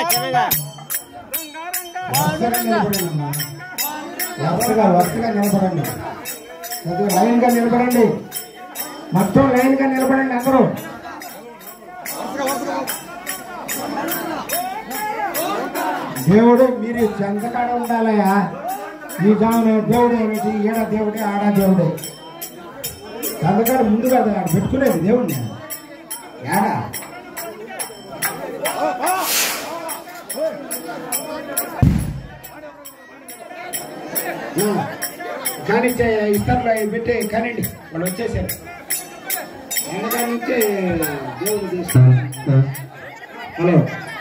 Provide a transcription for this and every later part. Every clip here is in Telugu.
చిన్నగా వరుసగా నిలబడండి అమ్మా వరుసగా వరుసగా నిలబడండి కొద్దిగా లైన్ గా నిలబడండి మొత్తం లైన్ గా నిలబడండి అందరూ దేవుడు మీరు చెంతకాడ ఉండాలయ్యా ఈ జామున దేవుడు ఏమిటి ఈడ దేవుడే ఆడ దేవుడే చెంతకాడ ముందు కదా ఆడ పెట్టుకునేది దేవుడిని ఏడా కానీ ఇస్తర్లో పెట్టి కానివ్వండి వాళ్ళు వచ్చేసారు వెనక నుంచి దేవుడు తీసుకున్నారు హలో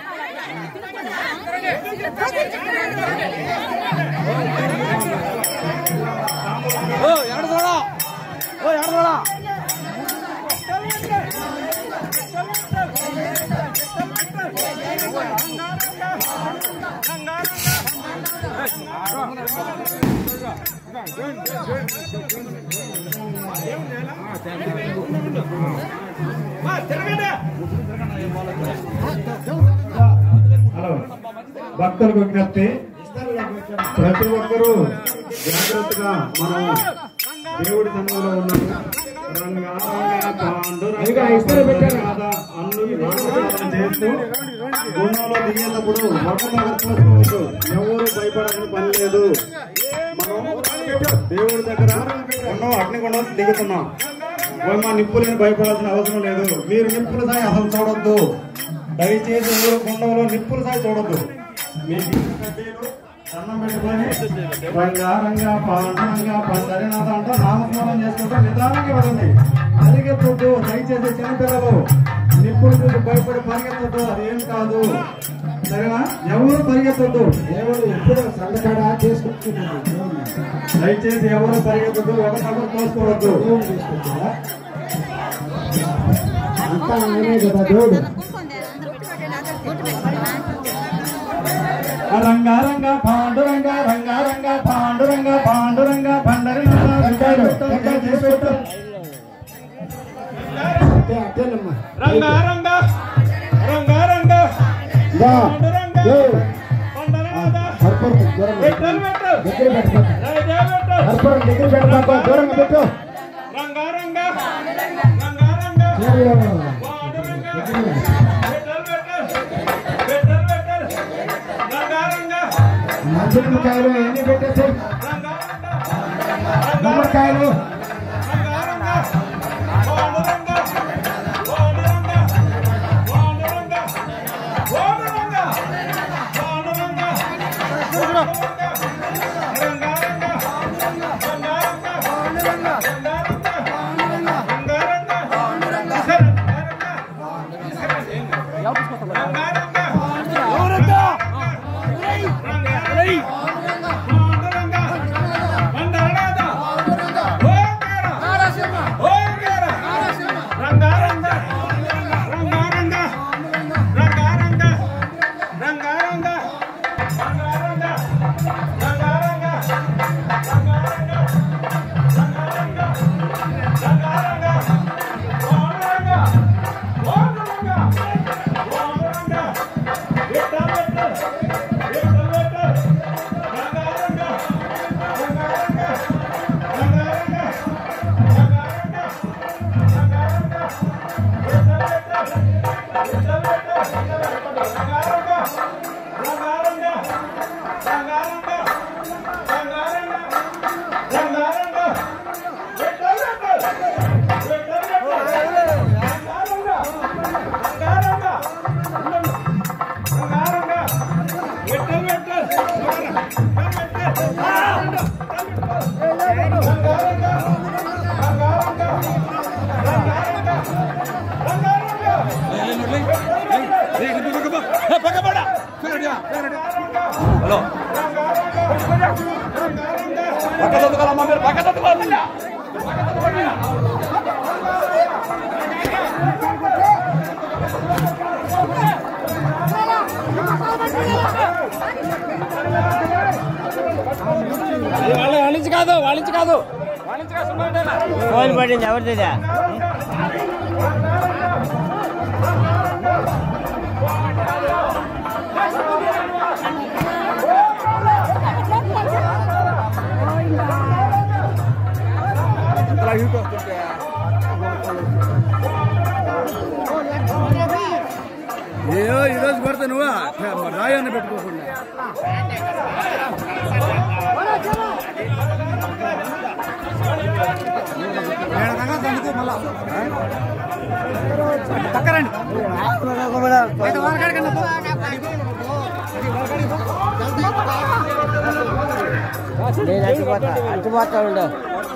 హలో భక్తులకు విజ్ఞప్తి ప్రతి ఒక్కరూ జాగ్రత్తగా మనం దేవుడి సన్నిధిలో ఉన్నాము రంగారంగా పాండురంగా రాధా అన్ను నామకరణం చేస్తూ గుణంలో దిగేటప్పుడు మొట్టమొదటి చూసుకోవద్దు ఎవరు భయపడాల్సిన పని లేదు మనం దేవుడి దగ్గర ఉన్నాం అగ్నిగుండం దిగుతున్నాం మా నిప్పులని భయపడాల్సిన అవసరం లేదు మీరు నిప్పుల సాయి అసలు చూడొద్దు దయచేసి ఎవరు గుండంలో నిప్పుల సాయి చూడొద్దు మీకు ఇచ్చిన కడ్డీలు దండం పెట్టుకొని బంగారంగా పాండంగా పందరినాథ అంటూ నామస్మరణ చేసుకుంటూ నిదానంగా వెళ్ళండి పరిగెత్తొద్దు దయచేసి చిన్నపిల్లలు నిప్పులు చూసి భయపడి పరిగెత్తొద్దు అదేం కాదు సరేనా ఎవరు పరిగెత్తొద్దు దేవుడు ఎప్పుడు సందకాడ చేసుకుంటున్నాడు దయచేసి ఎవరు పరిగెత్తొద్దు ఒకరినొకరు తోసుకోవద్దు దేవుడు తీసుకొచ్చారా అంతా ఆయనే కదా దేవుడు రంగారంగ పాండురంగ రంగారంగ పాండురంగ పాండురంగ పండరి రంగారంగ రంగారంగ పాండురంగ పండరనాథ పెట్టలు పెట్టు రాజా పెట్టు దూరంగా పెట్టు రంగారంగ రంగారంగ పాండురంగ పెట్టలు పెట్టు పెట్టలు పెట్టు రంగారంగ మంచికాయలు ఎన్ని పెట్టేసి గుమ్మడికాయలు రంగారంగ పాండురంగ పాండురంగ పాండురంగ పాండురంగ పాండురంగ వాళ్ళ నుంచి కాదు వాళ్ళ నుంచి కాదు ఫోన్ పడింది ఎవరిదిదా రంగారంగ ఏయో ఈరోజు కొడతా నువ్వు రాయన్న పెట్టుకోకుండా పక్కరండి నేను అచ్చిపోతా అచ్చిపోతా ఉండు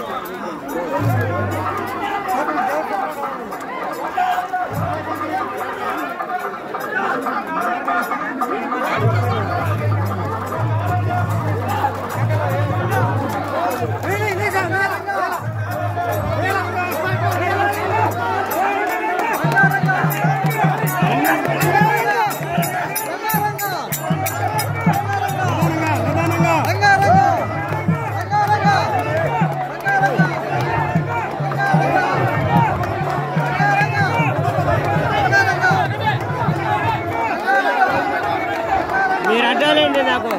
మీరు అడ్డాలండి నాకు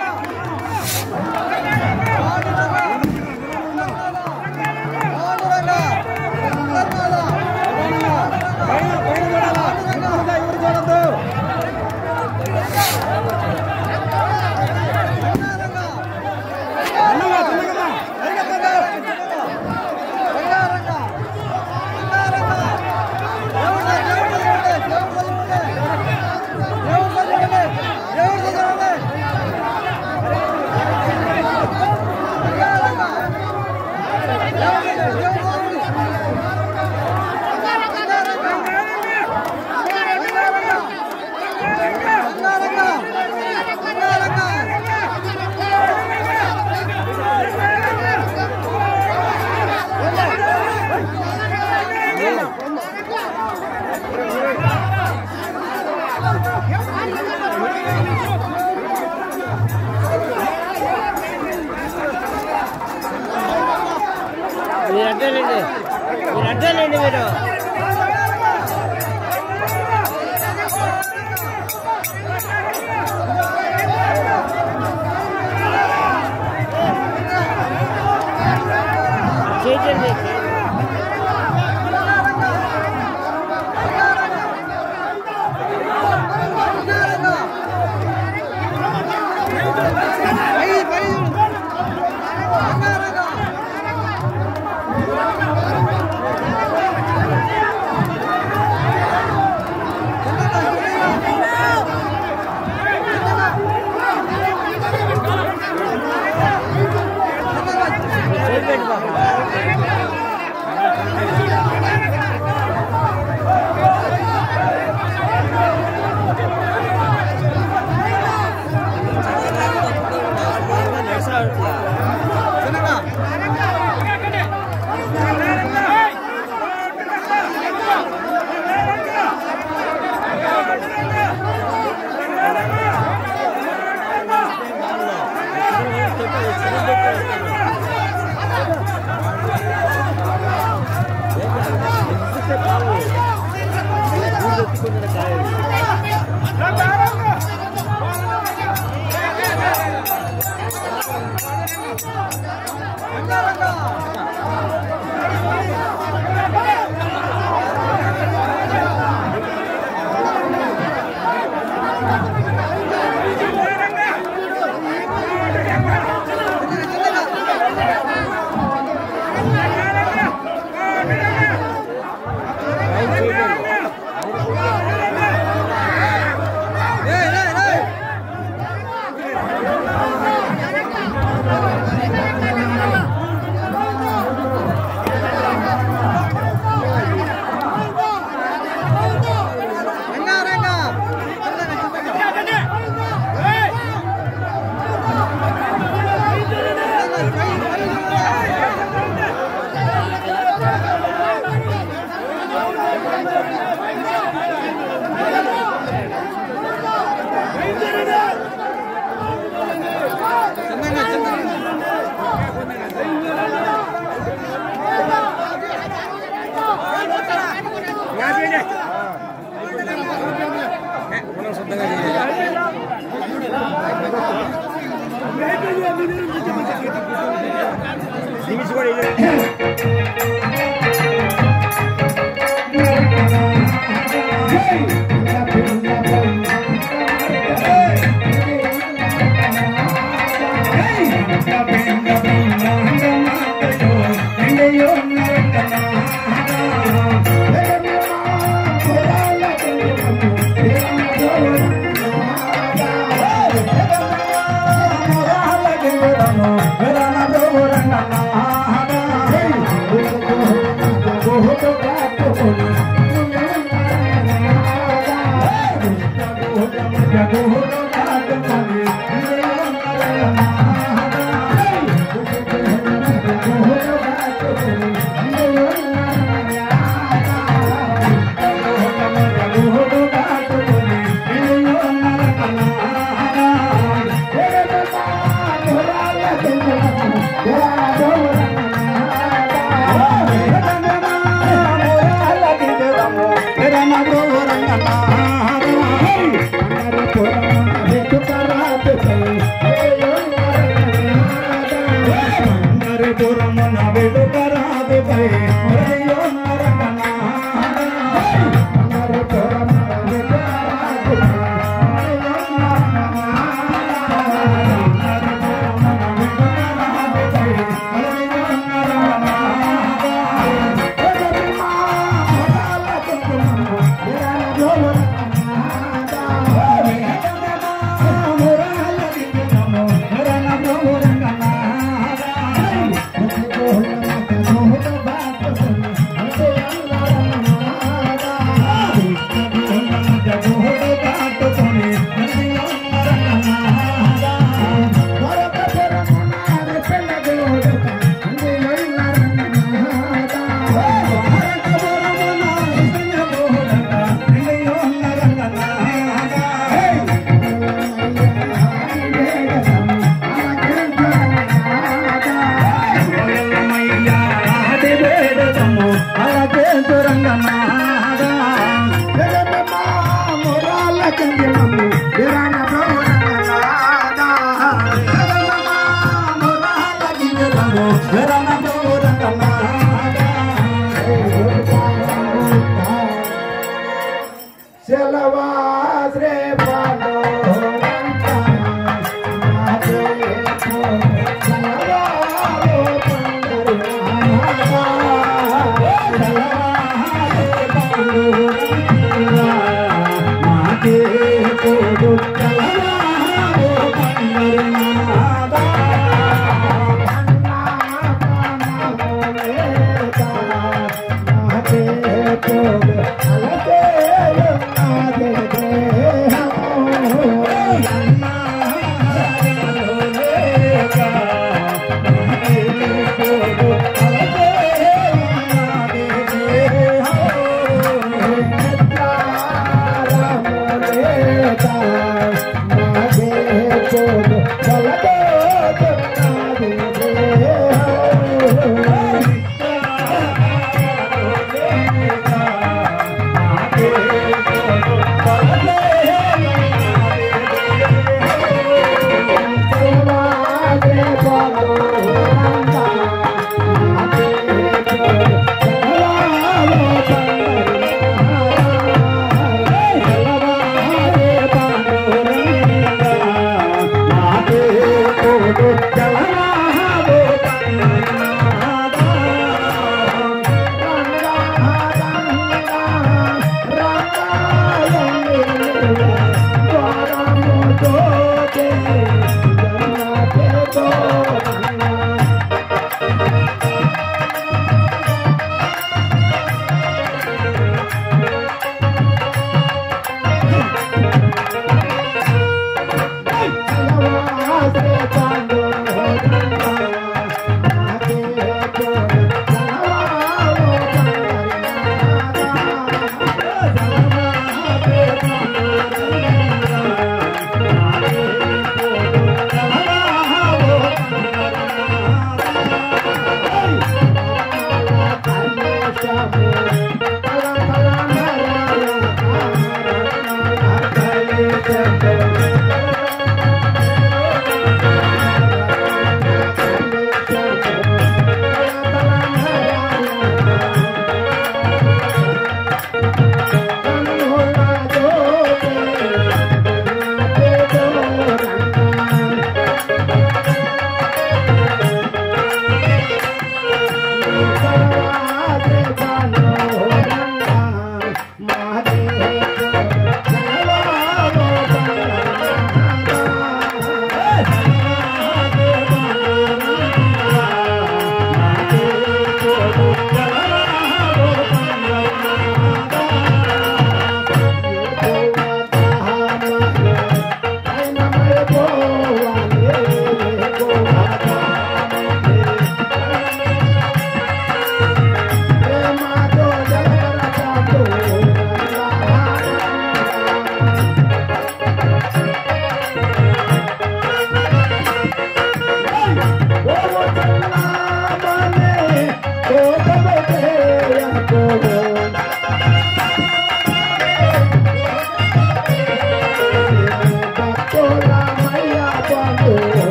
మీరు అడ్డాలండి మీరు అడ్డాలండి మీరు చేయండి చేయండి బాబా జై సెలవాశ్రే పాండవ